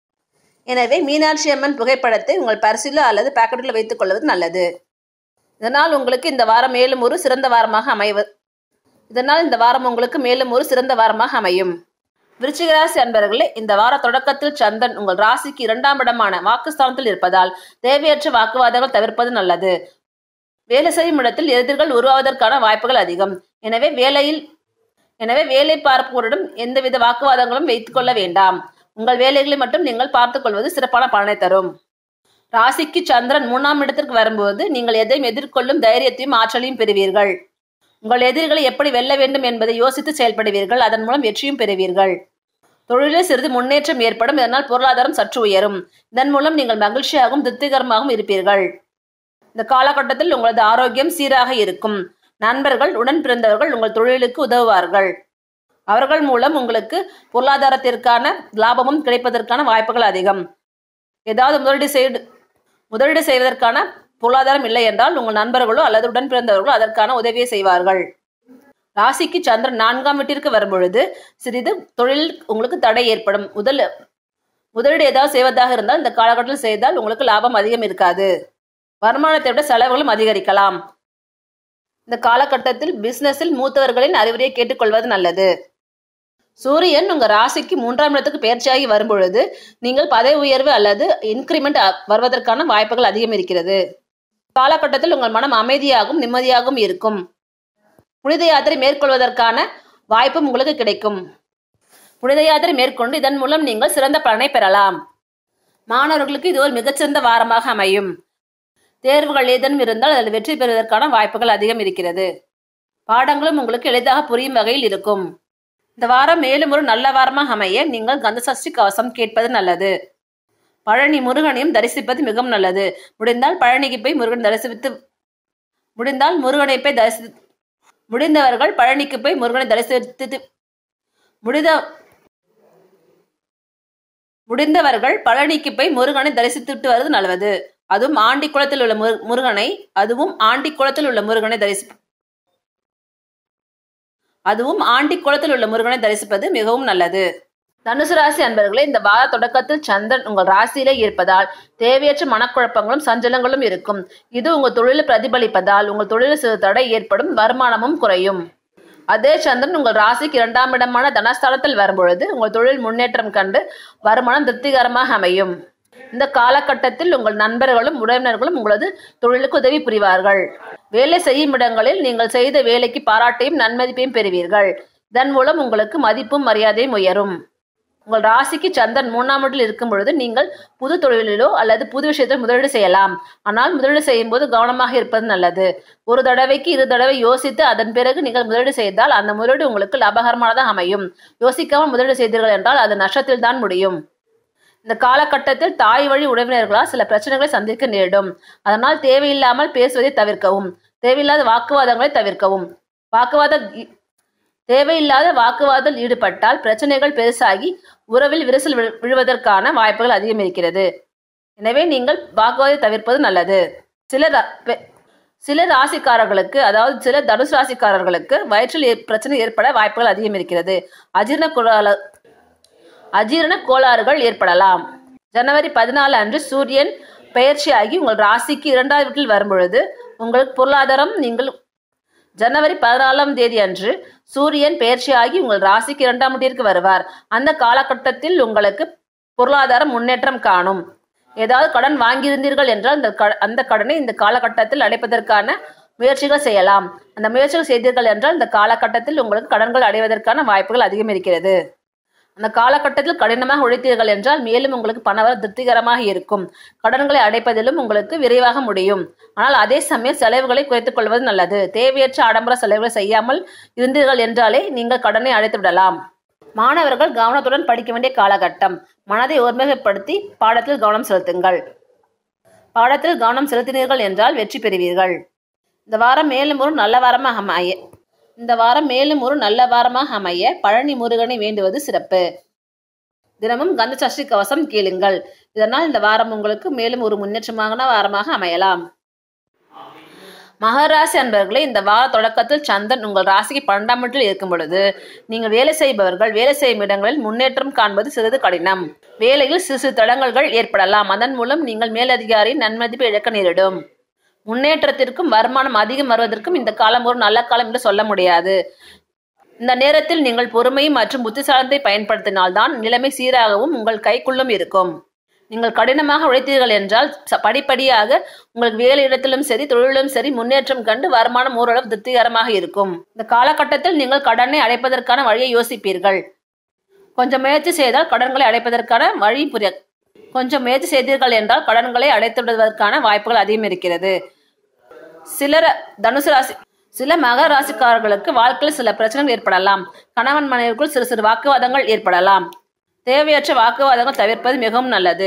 எனவே மீனாட்சி அம்மன் புகைப்படத்தை உங்கள் பரிசிலோ அல்லது பாக்கெட்டில் வைத்துக் கொள்வது நல்லது இதனால் உங்களுக்கு இந்த வாரம் மேலும் ஒரு சிறந்த வாரமாக அமைவ இதனால் இந்த வாரம் உங்களுக்கு மேலும் ஒரு சிறந்த வாரமாக அமையும் விருச்சிக ராசி அன்பர்களே இந்த வார தொடக்கத்தில் சந்திரன் உங்கள் ராசிக்கு இரண்டாம் இடமான வாக்குஸ்தானத்தில் இருப்பதால் தேவையற்ற வாக்குவாதங்கள் தவிர்ப்பது நல்லது வேலை செய்யும் இடத்தில் எதிர்கள் உருவாவதற்கான வாய்ப்புகள் அதிகம் எனவே வேலையில் எனவே வேலை பார்ப்போரிடம் எந்தவித வாக்குவாதங்களும் வைத்துக் கொள்ள வேண்டாம் உங்கள் வேலைகளை மட்டும் நீங்கள் பார்த்துக் கொள்வது சிறப்பான பலனை தரும் ராசிக்கு சந்திரன் மூணாம் இடத்திற்கு வரும்போது நீங்கள் எதையும் எதிர்கொள்ளும் தைரியத்தையும் ஆற்றலையும் பெறுவீர்கள் உங்கள் எதிரிகளை எப்படி வெல்ல வேண்டும் என்பதை யோசித்து செயல்படுவீர்கள் அதன் மூலம் வெற்றியும் பெறுவீர்கள் தொழிலில் சிறிது முன்னேற்றம் ஏற்படும் இதனால் பொருளாதாரம் சற்று உயரும் இதன் மூலம் நீங்கள் மகிழ்ச்சியாகவும் திருப்திகரமாகவும் இருப்பீர்கள் இந்த காலகட்டத்தில் உங்களது ஆரோக்கியம் சீராக இருக்கும் நண்பர்கள் உடன் பிறந்தவர்கள் உங்கள் தொழிலுக்கு உதவுவார்கள் அவர்கள் மூலம் உங்களுக்கு பொருளாதாரத்திற்கான லாபமும் கிடைப்பதற்கான வாய்ப்புகள் அதிகம் ஏதாவது முதலீடு செய்து முதலீடு செய்வதற்கான பொருளாதாரம் இல்லை என்றால் உங்கள் நண்பர்களோ அல்லது உடன் பிறந்தவர்களோ அதற்கான உதவியை செய்வார்கள் ராசிக்கு சந்திரன் நான்காம் வீட்டிற்கு வரும்பொழுது சிறிது தொழில் உங்களுக்கு தடை ஏற்படும் முதல் முதலீடு ஏதாவது செய்வதாக இருந்தால் இந்த காலகட்டத்தில் செய்தால் உங்களுக்கு லாபம் அதிகம் இருக்காது வருமானத்தை விட செலவுகளும் அதிகரிக்கலாம் இந்த காலகட்டத்தில் பிசினஸில் மூத்தவர்களின் அறிவுரையை கேட்டுக்கொள்வது நல்லது சூரியன் உங்க ராசிக்கு மூன்றாம் இடத்துக்கு பயிற்சியாகி வரும்பொழுது நீங்கள் பதவி உயர்வு அல்லது இன்கிரிமெண்ட் வருவதற்கான வாய்ப்புகள் அதிகம் இருக்கிறது காலகட்டத்தில் உங்கள் மனம் அமைதியாகவும் நிம்மதியாகவும் இருக்கும் புனித யாத்திரை மேற்கொள்வதற்கான வாய்ப்பும் உங்களுக்கு கிடைக்கும் புனித யாத்திரை மேற்கொண்டு இதன் மூலம் நீங்கள் சிறந்த பலனை பெறலாம் மாணவர்களுக்கு இது ஒரு மிகச்சிறந்த வாரமாக அமையும் தேர்வுகள் ஏதேனும் இருந்தால் அதில் வெற்றி பெறுவதற்கான வாய்ப்புகள் அதிகம் இருக்கிறது பாடங்களும் உங்களுக்கு எளிதாக புரியும் வகையில் இருக்கும் இந்த வாரம் மேலும் ஒரு நல்ல வாரமாக அமைய நீங்கள் கந்தசஷ்டி கவசம் கேட்பது நல்லது பழனி முருகனையும் தரிசிப்பது மிகவும் நல்லது முடிந்தால் பழனிக்கு போய் முருகன் தரிசித்து முடிந்தால் முருகனை போய் தரிசி முடிந்தவர்கள் பழனிக்கு போய் முருகனை தரிசித்து முடிந்த முடிந்தவர்கள் பழனிக்கு போய் முருகனை தரிசித்துட்டு வருவது நல்லது அதுவும் ஆண்டி குளத்தில் உள்ள முரு- முருகனை அதுவும் ஆண்டி குளத்தில் உள்ள முருகனை தரிசி அதுவும் ஆண்டி குளத்தில் உள்ள முருகனை தரிசிப்பது மிகவும் நல்லது தனுசு ராசி அன்பர்களே இந்த வார தொடக்கத்தில் சந்திரன் உங்கள் ராசியிலே இருப்பதால் தேவையற்ற மனக்குழப்பங்களும் சஞ்சலங்களும் இருக்கும் இது உங்கள் தொழிலில் பிரதிபலிப்பதால் உங்கள் தொழிலில் சிறு தடை ஏற்படும் வருமானமும் குறையும் அதே சந்திரன் உங்கள் ராசிக்கு இரண்டாம் இடமான தனஸ்தானத்தில் வரும்பொழுது உங்கள் தொழில் முன்னேற்றம் கண்டு வருமானம் திருப்திகரமாக அமையும் இந்த காலகட்டத்தில் உங்கள் நண்பர்களும் உறவினர்களும் உங்களது தொழிலுக்கு உதவி புரிவார்கள் வேலை செய்யும் இடங்களில் நீங்கள் செய்த வேலைக்கு பாராட்டையும் நன்மதிப்பையும் பெறுவீர்கள் இதன் மூலம் உங்களுக்கு மதிப்பும் மரியாதையும் உயரும் உங்கள் ராசிக்கு சந்திரன் மூணாம் இடத்தில் இருக்கும் பொழுது நீங்கள் புது தொழிலிலோ அல்லது புது விஷயத்தில் முதலீடு செய்யலாம் ஆனால் முதலீடு செய்யும் போது கவனமாக இருப்பது நல்லது ஒரு தடவைக்கு இரு தடவை யோசித்து அதன் பிறகு நீங்கள் முதலீடு செய்தால் அந்த முதலீடு உங்களுக்கு லாபகரமானதாக அமையும் யோசிக்காமல் முதலீடு செய்தீர்கள் என்றால் அது நஷ்டத்தில் தான் முடியும் இந்த காலகட்டத்தில் தாய் வழி உறவினர்களால் சில பிரச்சனைகளை சந்திக்க நேரிடும் அதனால் தேவையில்லாமல் பேசுவதை தவிர்க்கவும் தேவையில்லாத வாக்குவாதங்களை தவிர்க்கவும் வாக்குவாத தேவையில்லாத வாக்குவாதத்தில் ஈடுபட்டால் பிரச்சனைகள் பெருசாகி உறவில் விரிசல் விழு- விழுவதற்கான வாய்ப்புகள் அதிகம் இருக்கிறது எனவே நீங்கள் வாக்குவாதத்தை தவிர்ப்பது நல்லது சில ரா- பெ- சில ராசிக்காரர்களுக்கு அதாவது சில தனுசு ராசிக்காரர்களுக்கு வயிற்றில் ஏற்- பிரச்சனை ஏற்பட வாய்ப்புகள் அதிகம் இருக்கிறது அஜீரண கோளாறு அஜீரண கோளாறுகள் ஏற்படலாம் ஜனவரி பதினாலு அன்று சூரியன் பெயர்ச்சியாகி உங்கள் ராசிக்கு இரண்டாவது வீட்டில் வரும்பொழுது உங்களுக்கு பொருளாதாரம் நீங்கள் ஜனவரி பதினாலாம் தேதி அன்று சூரியன் பெயர்ச்சியாகி உங்கள் ராசிக்கு இரண்டாம் வீட்டிற்கு வருவார் அந்த காலகட்டத்தில் உங்களுக்கு பொருளாதார முன்னேற்றம் காணும் ஏதாவது கடன் வாங்கியிருந்தீர்கள் என்றால் அந்த க- அந்த கடனை இந்த காலகட்டத்தில் அடைப்பதற்கான முயற்சிகள் செய்யலாம் அந்த முயற்சிகள் செய்தீர்கள் என்றால் இந்த காலகட்டத்தில் உங்களுக்கு கடன்கள் அடைவதற்கான வாய்ப்புகள் அதிகம் இருக்கிறது அந்த காலகட்டத்தில் கடினமாக உழைத்தீர்கள் என்றால் மேலும் உங்களுக்கு பணவர திருப்திகரமாக இருக்கும் கடன்களை அடைப்பதிலும் உங்களுக்கு விரைவாக முடியும் ஆனால் அதே சமயம் செலவுகளை குறைத்துக் கொள்வது நல்லது தேவையற்ற ஆடம்பர செலவுகளை செய்யாமல் இருந்தீர்கள் என்றாலே நீங்கள் கடனை அடைத்து விடலாம் மாணவர்கள் கவனத்துடன் படிக்க வேண்டிய காலகட்டம் மனதை ஒருமுகப்படுத்தி பாடத்தில் கவனம் செலுத்துங்கள் பாடத்தில் கவனம் செலுத்தினீர்கள் என்றால் வெற்றி பெறுவீர்கள் இந்த வாரம் மேலும் ஒரு நல்ல வாரமாக அமைய இந்த வாரம் மேலும் ஒரு நல்ல வாரமாக அமைய பழனி முருகனை வேண்டுவது சிறப்பு தினமும் கந்த சஷ்டி கவசம் கேளுங்கள் இதனால் இந்த வாரம் உங்களுக்கு மேலும் ஒரு முன்னேற்றமான வாரமாக அமையலாம் மகராசி அன்பர்களே இந்த வார தொடக்கத்தில் சந்திரன் உங்கள் ராசிக்கு பன்னெண்டாம் வீட்டில் இருக்கும் பொழுது நீங்கள் வேலை செய்பவர்கள் வேலை செய்யும் இடங்களில் முன்னேற்றம் காண்பது சிறிது கடினம் வேலையில் சிறு சிறு தடங்கல்கள் ஏற்படலாம் அதன் மூலம் நீங்கள் மேலதிகாரியின் நன்மதிப்பை இழக்க நேரிடும் முன்னேற்றத்திற்கும் வருமானம் அதிகம் வருவதற்கும் இந்த காலம் ஒரு நல்ல காலம் என்று சொல்ல முடியாது இந்த நேரத்தில் நீங்கள் பொறுமை மற்றும் புத்திசாலத்தை பயன்படுத்தினால்தான் நிலைமை சீராகவும் உங்கள் கைக்குள்ளும் இருக்கும் நீங்கள் கடினமாக உழைத்தீர்கள் என்றால் ச- படிப்படியாக உங்களுக்கு வேலையிடத்திலும் சரி தொழிலும் சரி முன்னேற்றம் கண்டு வருமானம் ஓரளவு திருப்திகரமாக இருக்கும் இந்த காலகட்டத்தில் நீங்கள் கடனை அடைப்பதற்கான வழியை யோசிப்பீர்கள் கொஞ்சம் முயற்சி செய்தால் கடன்களை அடைப்பதற்கான வழி புரிய கொஞ்சம் முயற்சி செய்தீர்கள் என்றால் கடன்களை அடைத்து விடுவதற்கான வாய்ப்புகள் அதிகம் இருக்கிறது சிலர் தனுசு ராசி சில மகர ராசிக்காரர்களுக்கு வாழ்க்கையில் சில பிரச்சனைகள் ஏற்படலாம் கணவன் மனைவிக்குள் சிறு சிறு வாக்குவாதங்கள் ஏற்படலாம் தேவையற்ற வாக்குவாதங்கள் தவிர்ப்பது மிகவும் நல்லது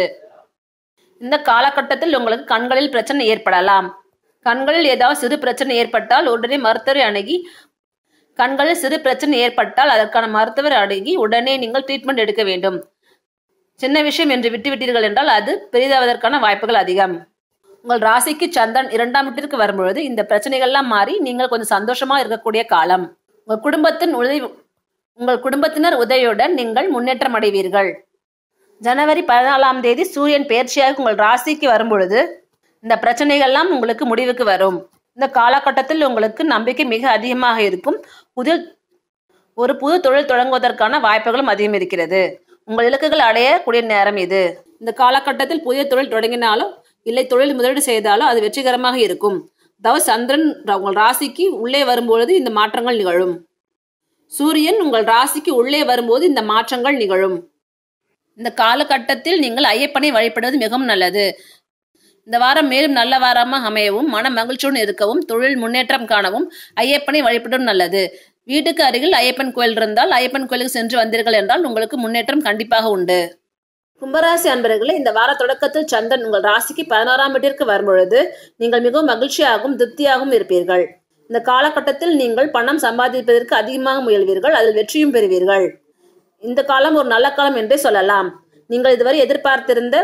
இந்த காலகட்டத்தில் உங்களுக்கு கண்களில் பிரச்சனை ஏற்படலாம் கண்களில் ஏதாவது சிறு பிரச்சனை ஏற்பட்டால் உடனே மருத்துவரை அணுகி கண்களில் சிறு பிரச்சனை ஏற்பட்டால் அதற்கான மருத்துவரை அணுகி உடனே நீங்கள் ட்ரீட்மெண்ட் எடுக்க வேண்டும் சின்ன விஷயம் என்று விட்டுவிட்டீர்கள் என்றால் அது பெரிதாவதற்கான வாய்ப்புகள் அதிகம் உங்கள் ராசிக்கு சந்திரன் இரண்டாம் வீட்டிற்கு வரும்பொழுது இந்த பிரச்சனைகள்லாம் மாறி நீங்கள் கொஞ்சம் சந்தோஷமா இருக்கக்கூடிய காலம் உங்கள் குடும்பத்தின் உதவி உங்கள் குடும்பத்தினர் உதவியுடன் நீங்கள் முன்னேற்றம் அடைவீர்கள் ஜனவரி பதினாலாம் தேதி சூரியன் பெயர்ச்சியாக உங்கள் ராசிக்கு வரும்பொழுது இந்த பிரச்சனைகள்லாம் உங்களுக்கு முடிவுக்கு வரும் இந்த காலகட்டத்தில் உங்களுக்கு நம்பிக்கை மிக அதிகமாக இருக்கும் புதிய ஒரு புது தொழில் தொடங்குவதற்கான வாய்ப்புகளும் அதிகம் இருக்கிறது உங்கள் இலக்குகள் அடையக்கூடிய நேரம் இது இந்த காலகட்டத்தில் புதிய தொழில் தொடங்கினாலும் இல்லை தொழில் முதலீடு செய்தாலும் அது வெற்றிகரமாக இருக்கும் அதாவது சந்திரன் ர- உங்கள் ராசிக்கு உள்ளே வரும்பொழுது இந்த மாற்றங்கள் நிகழும் சூரியன் உங்கள் ராசிக்கு உள்ளே வரும்போது இந்த மாற்றங்கள் நிகழும் இந்த காலகட்டத்தில் நீங்கள் ஐயப்பனை வழிபடுவது மிகவும் நல்லது இந்த வாரம் மேலும் நல்ல வாரமாக அமையவும் மன மகிழ்ச்சியுடன் இருக்கவும் தொழில் முன்னேற்றம் காணவும் ஐயப்பனை வழிபடுவது நல்லது வீட்டுக்கு அருகில் ஐயப்பன் கோயில் இருந்தால் ஐயப்பன் கோயிலுக்கு சென்று வந்தீர்கள் என்றால் உங்களுக்கு முன்னேற்றம் கண்டிப்பாக உண்டு கும்பராசி அன்பர்களே இந்த வார தொடக்கத்தில் சந்திரன் உங்கள் ராசிக்கு பதினாறாம் வீட்டிற்கு வரும்பொழுது நீங்கள் மிகவும் மகிழ்ச்சியாகவும் திருப்தியாகவும் இருப்பீர்கள் இந்த காலகட்டத்தில் நீங்கள் பணம் சம்பாதிப்பதற்கு அதிகமாக முயல்வீர்கள் அதில் வெற்றியும் பெறுவீர்கள் இந்த காலம் ஒரு நல்ல காலம் என்றே சொல்லலாம் நீங்கள் இதுவரை எதிர்பார்த்திருந்த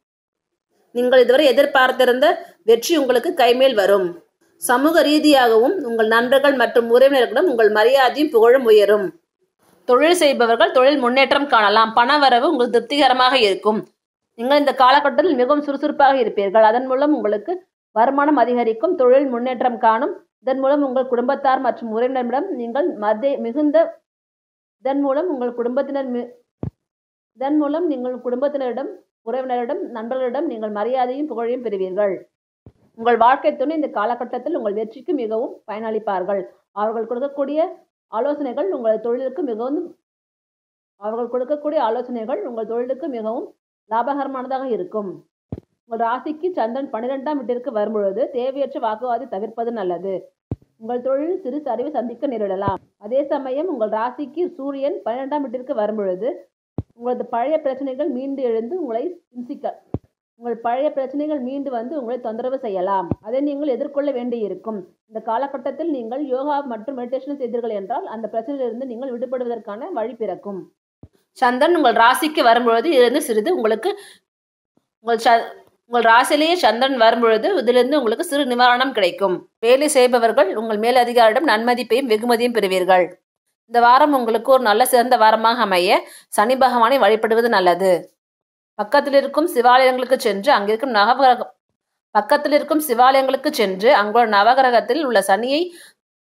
நீங்கள் இதுவரை எதிர்பார்த்திருந்த வெற்றி உங்களுக்கு கைமேல் வரும் சமூக ரீதியாகவும் உங்கள் நண்பர்கள் மற்றும் உறவினர்களிடம் உங்கள் மரியாதையும் புகழும் உயரும் தொழில் செய்பவர்கள் தொழில் முன்னேற்றம் காணலாம் பண வரவு உங்களுக்கு திருப்திகரமாக இருக்கும் நீங்கள் இந்த காலகட்டத்தில் மிகவும் சுறுசுறுப்பாக இருப்பீர்கள் அதன் மூலம் உங்களுக்கு வருமானம் அதிகரிக்கும் தொழில் முன்னேற்றம் காணும் இதன் மூலம் உங்கள் குடும்பத்தார் மற்றும் உறவினரிடம் நீங்கள் மதே மிகுந்த இதன் மூலம் உங்கள் குடும்பத்தினர் மி- இதன் மூலம் நீங்கள் குடும்பத்தினரிடம் உறவினரிடம் நண்பர்களிடம் நீங்கள் மரியாதையும் புகழையும் பெறுவீர்கள் உங்கள் வாழ்க்கை துணை இந்த காலகட்டத்தில் உங்கள் வெற்றிக்கு மிகவும் பயனளிப்பார்கள் அவர்கள் கொடுக்கக்கூடிய ஆலோசனைகள் உங்கள் தொழிலுக்கு மிகவும் அவர்கள் கொடுக்கக்கூடிய ஆலோசனைகள் உங்கள் தொழிலுக்கு மிகவும் லாபகரமானதாக இருக்கும் உங்கள் ராசிக்கு சந்திரன் பன்னிரெண்டாம் வீட்டிற்கு வரும்பொழுது தேவையற்ற வாக்குவாதி தவிர்ப்பது நல்லது உங்கள் தொழில் சிறு சரிவு சந்திக்க நேரிடலாம் அதே சமயம் உங்கள் ராசிக்கு சூரியன் பன்னிரெண்டாம் வீட்டிற்கு வரும்பொழுது உங்களது பழைய பிரச்சனைகள் மீண்டு எழுந்து உங்களை இம்சிக்க உங்கள் பழைய பிரச்சனைகள் மீண்டு வந்து உங்களை தொந்தரவு செய்யலாம் அதை நீங்கள் எதிர்கொள்ள வேண்டியிருக்கும் இந்த காலகட்டத்தில் நீங்கள் யோகா மற்றும் மெடிடேஷன் செய்தீர்கள் என்றால் அந்த பிரச்சனையிலிருந்து நீங்கள் விடுபடுவதற்கான வழி பிறக்கும் சந்திரன் உங்கள் ராசிக்கு வரும்பொழுது இருந்து சிறிது உங்களுக்கு உங்கள் ச உங்கள் ராசியிலேயே சந்திரன் வரும்பொழுது இதிலிருந்து உங்களுக்கு சிறு நிவாரணம் கிடைக்கும் வேலை செய்பவர்கள் உங்கள் மேலதிகாரிடம் நன்மதிப்பையும் வெகுமதியும் பெறுவீர்கள் இந்த வாரம் உங்களுக்கு ஒரு நல்ல சிறந்த வாரமாக அமைய சனி பகவானை வழிபடுவது நல்லது பக்கத்தில் இருக்கும் சிவாலயங்களுக்கு சென்று அங்கிருக்கும் நவகிரக பக்கத்தில் இருக்கும் சிவாலயங்களுக்கு சென்று அங்குள்ள நவகிரகத்தில் உள்ள சனியை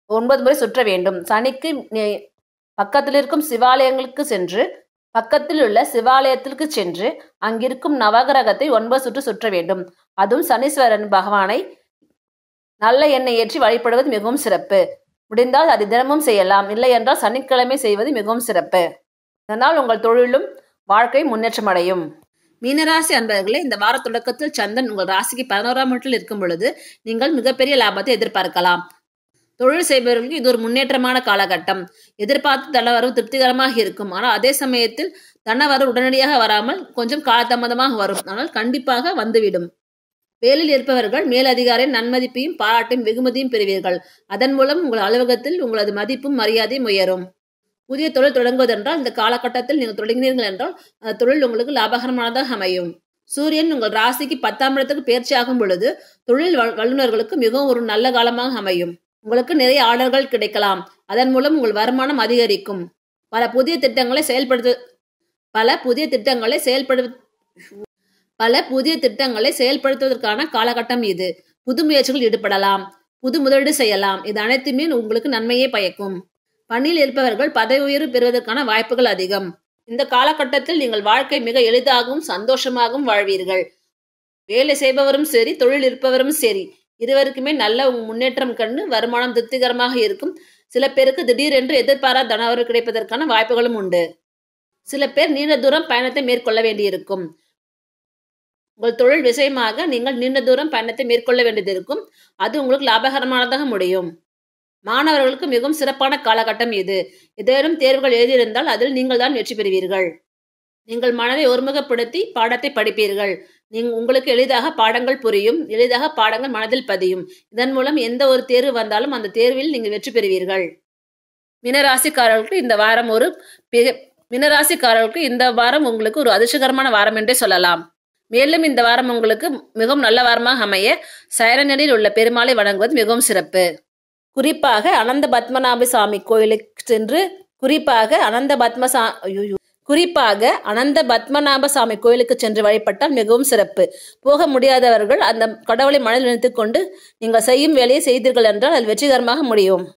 ஒன்பது முறை சுற்ற வேண்டும் சனிக்கு நே- பக்கத்தில் இருக்கும் சிவாலயங்களுக்கு சென்று பக்கத்தில் உள்ள சிவாலயத்திற்கு சென்று அங்கிருக்கும் நவகிரகத்தை ஒன்பது சுற்று சுற்ற வேண்டும் அதுவும் சனீஸ்வரன் பகவானை நல்ல எண்ணெய் ஏற்றி வழிபடுவது மிகவும் சிறப்பு முடிந்தால் அது தினமும் செய்யலாம் இல்லை என்றால் சனிக்கிழமை செய்வது மிகவும் சிறப்பு இதனால் உங்கள் தொழிலும் வாழ்க்கை முன்னேற்றம் அடையும் மீனராசி அன்பர்களே இந்த வார தொடக்கத்தில் சந்திரன் உங்கள் ராசிக்கு பதினோராம் இடத்தில் இருக்கும் பொழுது நீங்கள் மிகப்பெரிய லாபத்தை எதிர்பார்க்கலாம் தொழில் செய்பவர்களுக்கு இது ஒரு முன்னேற்றமான காலகட்டம் எதிர்பார்த்து தனவரவு திருப்திகரமாக இருக்கும் ஆனால் அதே சமயத்தில் தனவரவு உடனடியாக வராமல் கொஞ்சம் காலதாமதமாக வரும் ஆனால் கண்டிப்பாக வந்துவிடும் வேலையில் இருப்பவர்கள் மேலதிகாரியின் நன்மதிப்பையும் பாராட்டையும் வெகுமதியும் பெறுவீர்கள் அதன் மூலம் உங்கள் அலுவலகத்தில் உங்களது மதிப்பும் மரியாதையும் உயரும் புதிய தொழில் தொடங்குவதென்றால் இந்த காலகட்டத்தில் நீங்கள் தொடங்கினீர்கள் என்றால் அந்த தொழில் உங்களுக்கு லாபகரமானதாக அமையும் சூரியன் உங்கள் ராசிக்கு பத்தாம் இடத்துக்கு பயிற்சி ஆகும் பொழுது தொழில் வல்- வல்லுநர்களுக்கு மிகவும் ஒரு நல்ல காலமாக அமையும் உங்களுக்கு நிறைய ஆர்டர்கள் கிடைக்கலாம் அதன் மூலம் உங்கள் வருமானம் அதிகரிக்கும் பல புதிய திட்டங்களை செயல்படுத்த பல புதிய திட்டங்களை செயல்படு பல புதிய திட்டங்களை செயல்படுத்துவதற்கான காலகட்டம் இது புது முயற்சிகள் ஈடுபடலாம் புது முதலீடு செய்யலாம் இது அனைத்துமே உங்களுக்கு நன்மையே பயக்கும் பணியில் இருப்பவர்கள் பதவி உயர்வு பெறுவதற்கான வாய்ப்புகள் அதிகம் இந்த காலகட்டத்தில் நீங்கள் வாழ்க்கை மிக எளிதாகவும் சந்தோஷமாகவும் வாழ்வீர்கள் வேலை செய்பவரும் சரி தொழில் இருப்பவரும் சரி இருவருக்குமே நல்ல உங்க முன்னேற்றம் கண்டு வருமானம் திருப்திகரமாக இருக்கும் சில பேருக்கு திடீரென்று எதிர்பாராத தனவரவு கிடைப்பதற்கான வாய்ப்புகளும் உண்டு சில பேர் நீண்ட தூரம் பயணத்தை மேற்கொள்ள வேண்டியிருக்கும் உங்கள் தொழில் விஷயமாக நீங்கள் நீண்ட தூரம் பயணத்தை மேற்கொள்ள வேண்டியது இருக்கும் அது உங்களுக்கு லாபகரமானதாக முடியும் மாணவர்களுக்கு மிகவும் சிறப்பான காலகட்டம் இது ஏதேனும் தேர்வுகள் எழுதியிருந்தால் அதில் நீங்கள் தான் வெற்றி பெறுவீர்கள் நீங்கள் மனதை ஒருமுகப்படுத்தி பாடத்தை படிப்பீர்கள் நீங்க உங்களுக்கு எளிதாக பாடங்கள் புரியும் எளிதாக பாடங்கள் மனதில் பதியும் இதன் மூலம் எந்த ஒரு தேர்வு வந்தாலும் அந்த தேர்வில் நீங்கள் வெற்றி பெறுவீர்கள் மீனராசிக்காரர்களுக்கு இந்த வாரம் ஒரு மிக மீனராசிக்காரர்களுக்கு இந்த வாரம் உங்களுக்கு ஒரு அதிர்ஷ்டகரமான வாரம் என்றே சொல்லலாம் மேலும் இந்த வாரம் உங்களுக்கு மிகவும் நல்ல வாரமாக அமைய சைரனில் உள்ள பெருமாளை வணங்குவது மிகவும் சிறப்பு குறிப்பாக அனந்த பத்மநாப சாமி கோயிலுக்கு சென்று குறிப்பாக அனந்த பத்மசா ஐயோ குறிப்பாக அனந்த பத்மநாப சாமி கோயிலுக்கு சென்று வழிபட்டால் மிகவும் சிறப்பு போக முடியாதவர்கள் அந்த கடவுளை மனதில் நினைத்துக் கொண்டு நீங்கள் செய்யும் வேலையை செய்தீர்கள் என்றால் அது வெற்றிகரமாக முடியும்